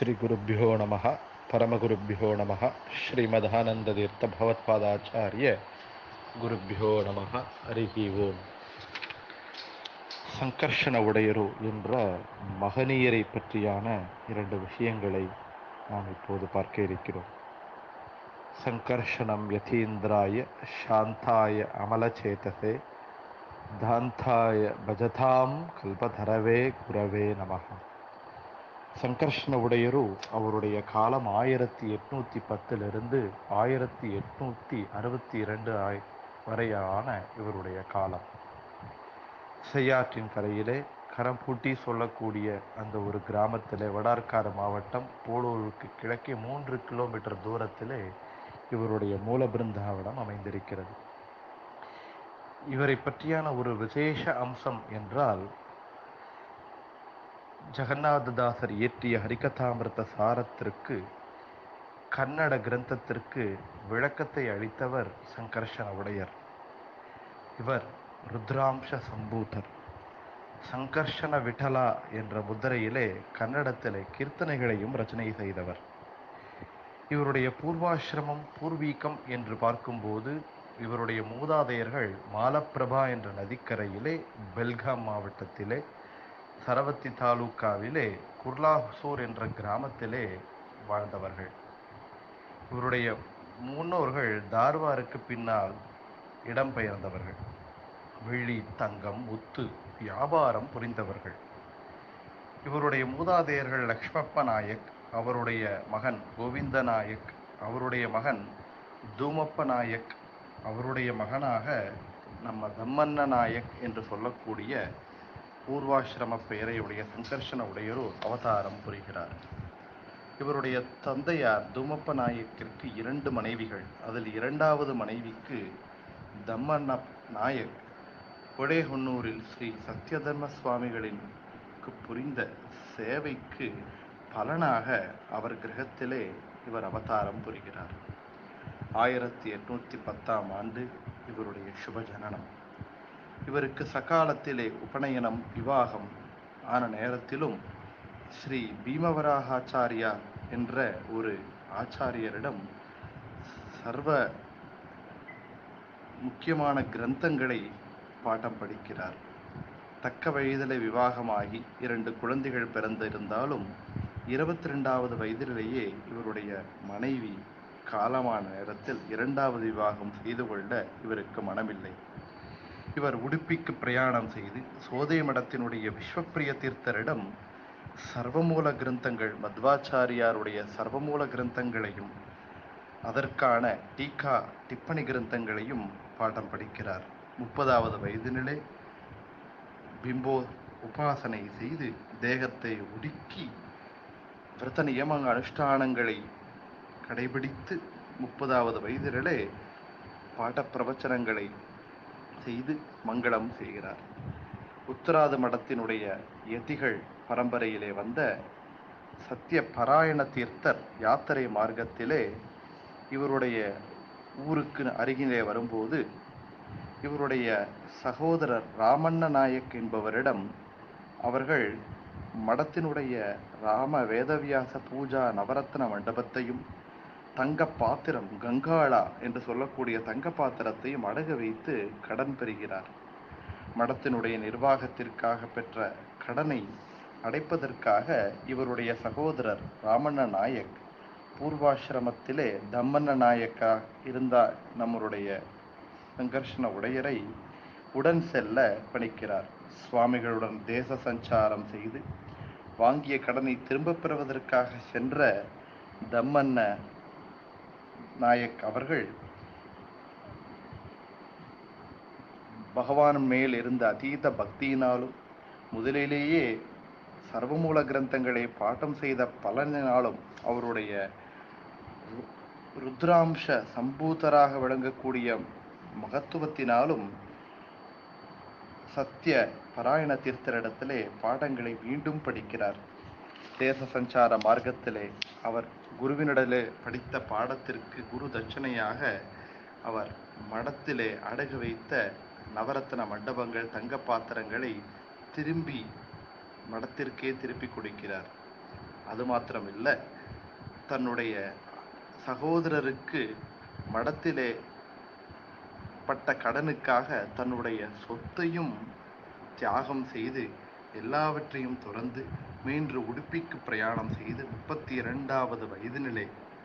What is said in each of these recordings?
ಶ್ರೀಗುರುಭ್ಯೋ ನಮಃ ಪರಮಗುರುಭ್ಯೋ ನಮಃ ಶ್ರೀಮದಾನಂದತೀರ್ಥ ಭಗವತ್ಪಾದಾಚಾರ್ಯ குருப்பியோ நம ஹரிஹி ஓம் சங்கர்ஷண உடையரு என்ற மகனியரை பற்றியான இரண்டு விஷயங்களை நாம் இப்போது பார்க்க இருக்கிறோம் சங்கர்ஷணம் யதீந்திராய சாந்தாய அமலச்சேதசே தாந்தாய பஜதாம் கல்பதரவே குரவே நமக சங்கர்ஷண உடையரு அவருடைய காலம் ஆயிரத்தி எட்நூத்தி பத்திலிருந்து ஆயிரத்தி எட்நூத்தி அறுபத்தி இரண்டு ஆய் வரையான இவருடைய காலம் செய்யாற்றின் கரையிலே கரம்பூட்டி சொல்லக்கூடிய அந்த ஒரு கிராமத்திலே வடார்கார மாவட்டம் போலூருக்கு கிழக்கே மூன்று கிலோமீட்டர் தூரத்திலே இவருடைய மூல பிருந்தாவனம் அமைந்திருக்கிறது இவரை பற்றியான ஒரு விசேஷ அம்சம் என்றால் ஜெகநாததாசர் இயற்றிய ஹரிகதாமிருத சாரத்திற்கு கன்னட கிரந்தத்திற்கு விளக்கத்தை அளித்தவர் சங்கர்ஷண உடையர் இவர் ருத்ராம்ச சம்பூதர் சங்கர்ஷண விட்டலா என்ற முத்திரையிலே கன்னடத்திலே கீர்த்தனைகளையும் ரச்சனை செய்தவர் இவருடைய பூர்வாசிரமம் பூர்வீகம் என்று பார்க்கும்போது இவருடைய மூதாதையர்கள் மாலப்பிரபா என்ற நதிக்கரையிலே பெல்காம் மாவட்டத்திலே சரவத்தி தாலுக்காவிலே குர்லாசூர் என்ற கிராமத்திலே வாழ்ந்தவர்கள் இவருடைய முன்னோர்கள் தார்வாருக்கு பின்னால் இடம்பெயர்ந்தவர்கள் வெள்ளி தங்கம் முத்து வியாபாரம் புரிந்தவர்கள் இவருடைய மூதாதையர்கள் லக்ஷ்மப்ப நாயக் அவருடைய மகன் கோவிந்த நாயக் அவருடைய மகன் தூமப்ப நாயக் அவருடைய மகனாக நம்ம தம்மண்ண நாயக் என்று சொல்லக்கூடிய பூர்வாசிரம பெயரையுடைய சங்கர்ஷண உடையொரு அவதாரம் புரிகிறார் இவருடைய தந்தையார் துமப்ப நாயக்கிற்கு இரண்டு மனைவிகள் அதில் இரண்டாவது மனைவிக்கு தம்மண்ண நாயக் கொடேஹொன்னூரில் ஸ்ரீ சத்யதர்ம சுவாமிகளின் புரிந்த சேவைக்கு பலனாக அவர் கிரகத்திலே இவர் அவதாரம் புரிகிறார் ஆயிரத்தி எட்நூத்தி பத்தாம் ஆண்டு இவருடைய சுப ஜனனம் இவருக்கு சகாலத்திலே உபநயனம் விவாகம் ஆன நேரத்திலும் ஸ்ரீ பீமவராகாச்சாரியா என்ற ஒரு ஆச்சாரியரிடம் சர்வ முக்கியமான கிரந்தங்களை பாட்டம் படிக்கிறார் தக்க வயதிலே விவாகமாகி இரண்டு குழந்தைகள் பிறந்திருந்தாலும் இருபத்தி ரெண்டாவது வயதிலேயே இவருடைய மனைவி காலமான நேரத்தில் இரண்டாவது விவாகம் செய்து கொள்ள இவருக்கு மனமில்லை இவர் உடுப்பிக்கு பிரயாணம் செய்து சோதை மடத்தினுடைய விஸ்வப்பிரிய தீர்த்தரிடம் சர்வமூல கிரந்தங்கள் மத்வாச்சாரியாருடைய சர்வமூல கிரந்தங்களையும் அதற்கான டீகா டிப்பணி கிரந்தங்களையும் பாடம் படிக்கிறார் முப்பதாவது வயதினிலே பிம்போ உபாசனை செய்து தேகத்தை ஒடுக்கி விரத நியம அனுஷ்டானங்களை கடைபிடித்து முப்பதாவது வயதிலே பாட பிரவச்சனங்களை செய்து மங்களம் செய்கிறார் உத்தராத மடத்தினுடைய யதிகள் பரம்பரையிலே வந்த சத்திய பராயண தீர்த்தர் யாத்திரை மார்க்கத்திலே இவருடைய ஊருக்கு அருகிலே வரும்போது இவருடைய சகோதரர் ராமண்ண நாயக் என்பவரிடம் அவர்கள் மடத்தினுடைய ராம வேதவியாச பூஜா நவரத்ன மண்டபத்தையும் தங்க பாத்திரம் கங்காளா என்று சொல்லக்கூடிய தங்க பாத்திரத்தையும் அடகு வைத்து கடன் பெறுகிறார் மடத்தினுடைய நிர்வாகத்திற்காக பெற்ற கடனை அடைப்பதற்காக இவருடைய சகோதரர் ராமண்ண நாயக் பூர்வாசிரமத்திலே தம்மண்ண நாயக்கா இருந்த நம்மளுடைய சங்கர்ஷண உடையரை உடன் செல்ல பணிக்கிறார் சுவாமிகளுடன் தேச சஞ்சாரம் செய்து வாங்கிய கடனை திரும்பப் பெறுவதற்காக சென்ற தம்மண்ண நாயக் அவர்கள் பகவான் மேல் இருந்த அதீத பக்தியினாலும் முதலிலேயே சர்வமூல கிரந்தங்களை பாட்டம் செய்த பலனினாலும் அவருடைய ருத்ராம்ச சம்பூதராக விளங்கக்கூடிய மகத்துவத்தினாலும் சத்திய பராயண தீர்த்தரிடத்திலே பாடங்களை மீண்டும் படிக்கிறார் தேச சஞ்சார மார்க்கத்திலே அவர் குருவினிடலே படித்த பாடத்திற்கு குரு தட்சணையாக அவர் மடத்திலே அடகு வைத்த நவரத்ன மண்டபங்கள் தங்க பாத்திரங்களை திரும்பி மடத்திற்கே திருப்பி கொடுக்கிறார் அது மாத்திரமில்லை தன்னுடைய சகோதரருக்கு மடத்திலே பட்ட கடனுக்காக தன்னுடைய சொத்தையும் தியாகம் செய்து எல்லாவற்றையும் துறந்து மீண்டு உடுப்பிக்கு பிரயாணம் செய்து முப்பத்தி இரண்டாவது வயதினிலே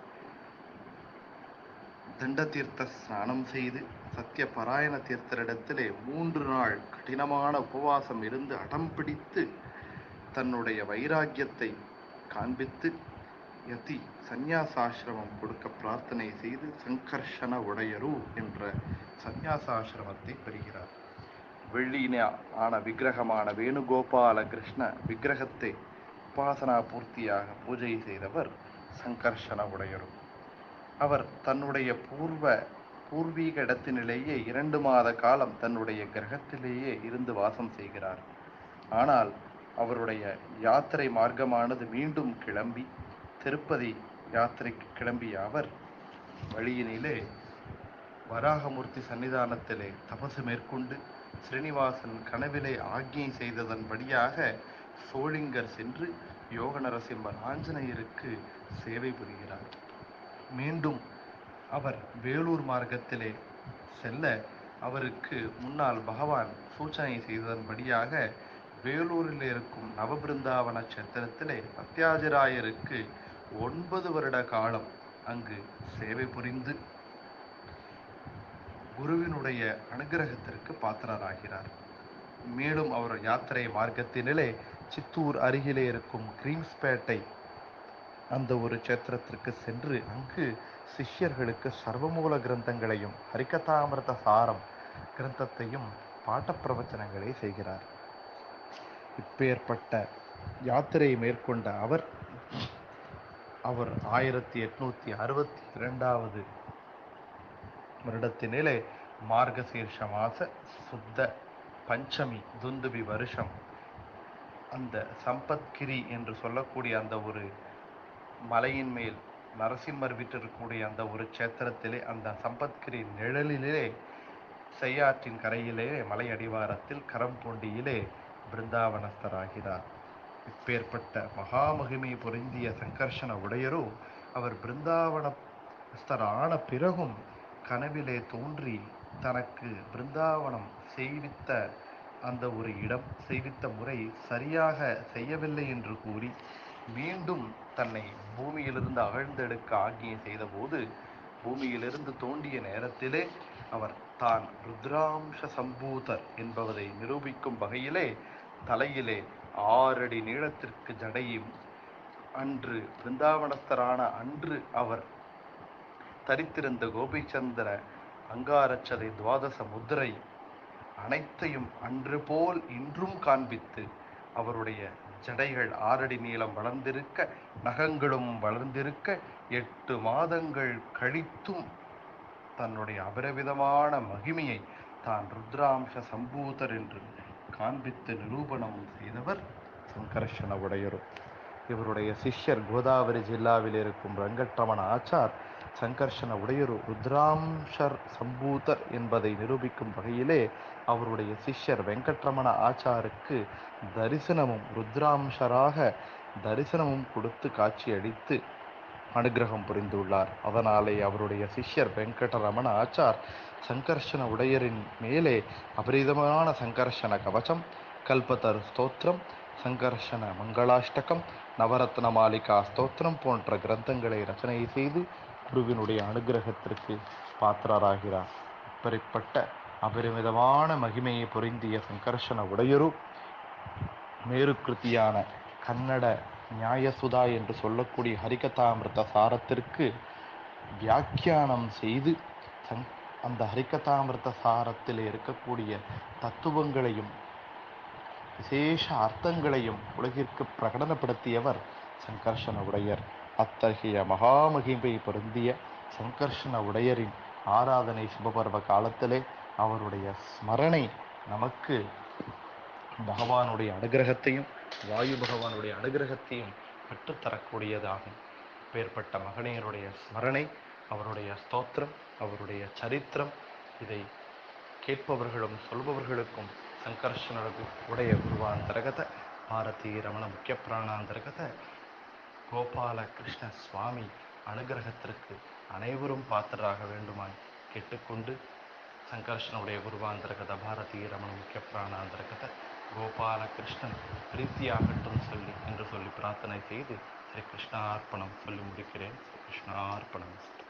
தண்ட தீர்த்த ஸ்நானம் செய்து சத்திய பராயண தீர்த்தரிடத்திலே மூன்று நாள் கடினமான உபவாசம் இருந்து அடம் பிடித்து தன்னுடைய வைராக்கியத்தை காண்பித்து யதி சந்நியாசாசிரமம் கொடுக்க பிரார்த்தனை செய்து சங்கர்ஷண உடையரு என்ற சந்நியாசாசிரமத்தை பெறுகிறார் வெள்ளியின ஆன விக்கிரகமான வேணுகோபால கிருஷ்ண விக்கிரகத்தை உபாசனா பூர்த்தியாக பூஜை செய்தவர் சங்கர்ஷண உடையரு அவர் தன்னுடைய பூர்வ பூர்வீக இடத்தினிலேயே இரண்டு மாத காலம் தன்னுடைய கிரகத்திலேயே இருந்து வாசம் செய்கிறார் ஆனால் அவருடைய யாத்திரை மார்க்கமானது மீண்டும் கிளம்பி திருப்பதி யாத்திரைக்கு கிளம்பிய அவர் வழியினிலே வராகமூர்த்தி சன்னிதானத்திலே தபசு மேற்கொண்டு ஸ்ரீனிவாசன் கனவிலே ஆக்ஞை செய்ததன்படியாக சோளிங்கர் சென்று யோக நரசிம்மர் ஆஞ்சநேயருக்கு சேவை புரிகிறார் மீண்டும் அவர் வேலூர் மார்க்கத்திலே செல்ல அவருக்கு முன்னால் பகவான் சூச்சனை செய்ததன்படியாக வேலூரில் இருக்கும் நவபிருந்தாவன கஷேத்திரத்திலே சத்யாஜராயருக்கு ஒன்பது வருட காலம் அங்கு சேவை புரிந்து குருவினுடைய அனுகிரகத்திற்கு பாத்திரராகிறார் மேலும் அவர் யாத்திரை மார்க்கத்தினிலே சித்தூர் அருகிலே இருக்கும் கிரீம்ஸ்பேட்டை அந்த ஒரு கஷேத்திரத்திற்கு சென்று அங்கு சிஷ்யர்களுக்கு சர்வமூல கிரந்தங்களையும் ஹரிகதாமிரத சாரம் கிரந்தத்தையும் பாட்ட பிரவச்சனங்களை செய்கிறார் இப்பேற்பட்ட யாத்திரையை மேற்கொண்ட அவர் அவர் ஆயிரத்தி எட்நூத்தி அறுபத்தி இரண்டாவது வருடத்தினிலே மார்கசீர்ஷ மாச சுத்த பஞ்சமி துந்துபி வருஷம் அந்த சம்பத்கிரி என்று சொல்லக்கூடிய அந்த ஒரு மலையின் மேல் நரசிம்மர் வீட்டிற்கக்கூடிய அந்த ஒரு சேத்திரத்திலே அந்த சம்பத்கிரி நிழலிலே செய்யாற்றின் கரையிலே மலை அடிவாரத்தில் கரம்பூண்டியிலே பிருந்தாவனஸ்தராகிறார் இப்பேற்பட்ட மகாமகிமை பொருந்திய சங்கர்ஷண உடையரோ அவர் பிருந்தாவனஸ்தர் ஆன பிறகும் கனவிலே தோன்றி தனக்கு பிருந்தாவனம் செய்வித்த அந்த ஒரு இடம் செய்வித்த முறை சரியாக செய்யவில்லை என்று கூறி மீண்டும் தன்னை பூமியிலிருந்து அகழ்ந்தெடுக்க ஆக்கியை செய்தபோது பூமியிலிருந்து தோண்டிய நேரத்திலே அவர் தான் ருத்ராம்ச சம்பூதர் என்பதை நிரூபிக்கும் வகையிலே தலையிலே ஆறடி நீளத்திற்கு ஜடையும் அன்று பிருந்தாவனஸ்தரான அன்று அவர் தரித்திருந்த கோபிச்சந்திர அங்காரச்சதை துவாதச முத்திரை அனைத்தையும் அன்று போல் இன்றும் காண்பித்து அவருடைய ஜடைகள் ஆறடி நீளம் வளர்ந்திருக்க நகங்களும் வளர்ந்திருக்க எட்டு மாதங்கள் கழித்தும் தன்னுடைய அபரவிதமான மகிமையை தான் ருத்ராம்ச சம்பூதர் என்று காண்பித்து நிரூபணம் செய்தவர் சங்கர்ஷண உடையரு இவருடைய சிஷ்யர் கோதாவரி ஜில்லாவில் இருக்கும் ரங்கட்டமண ஆச்சார் சங்கர்ஷண உடையரு ருத்ராம்சர் சம்பூதர் என்பதை நிரூபிக்கும் வகையிலே அவருடைய சிஷ்யர் வெங்கட்ரமண ஆச்சாருக்கு தரிசனமும் ருத்ராம்சராக தரிசனமும் கொடுத்து காட்சியளித்து அனுகிரகம் புரிந்துள்ளார் அதனாலே அவருடைய சிஷ்யர் வெங்கடரமண ஆச்சார் சங்கர்ஷண உடையரின் மேலே அபரிதமான சங்கர்ஷண கவசம் கல்பத்தரு ஸ்தோத்திரம் சங்கர்ஷண மங்களாஷ்டகம் நவரத்ன மாலிகா ஸ்தோத்திரம் போன்ற கிரந்தங்களை ரச்சனை செய்து குருவினுடைய அனுகிரகத்திற்கு பாத்திரராகிறார் இப்படிப்பட்ட அபரிமிதமான மகிமையை பொருந்திய சங்கர்ஷண உடையரு மேருக்கிருத்தியான கன்னட நியாயசுதா என்று சொல்லக்கூடிய ஹரிகதாமிருத சாரத்திற்கு வியாக்கியானம் செய்து சங் அந்த ஹரிகதாமிருத சாரத்தில் இருக்கக்கூடிய தத்துவங்களையும் விசேஷ அர்த்தங்களையும் உலகிற்கு பிரகடனப்படுத்தியவர் சங்கர்ஷண உடையர் அத்தகைய மகாமகிமை பொருந்திய சங்கர்ஷண உடையரின் ஆராதனை சுபபர்வ காலத்திலே அவருடைய ஸ்மரணை நமக்கு பகவானுடைய அனுகிரகத்தையும் வாயு பகவானுடைய அனுகிரகத்தையும் கற்றுத்தரக்கூடியதாகும் பேர்பட்ட மகனியருடைய ஸ்மரணை அவருடைய ஸ்தோத்திரம் அவருடைய சரித்திரம் இதை கேட்பவர்களும் சொல்பவர்களுக்கும் சங்கர்ஷணருக்கு உடைய குருவாந்தரகத பாரதி ரமண முக்கிய பிராணாந்தரகத கோபால கிருஷ்ண சுவாமி அனுகிரகத்திற்கு அனைவரும் பாத்திராக வேண்டுமாய் கேட்டுக்கொண்டு சங்கர்ஷனுடைய குருவாந்தரகத பாரதிய ரமண முக்கிய பிராணாந்தரகத கோபால கிருஷ்ணன் பிரீத்தியாகட்டும் சொல்லி என்று சொல்லி பிரார்த்தனை செய்து ஸ்ரீ கிருஷ்ணார்ப்பணம் சொல்லி முடிக்கிறேன் ஸ்ரீ கிருஷ்ணார்ப்பணம்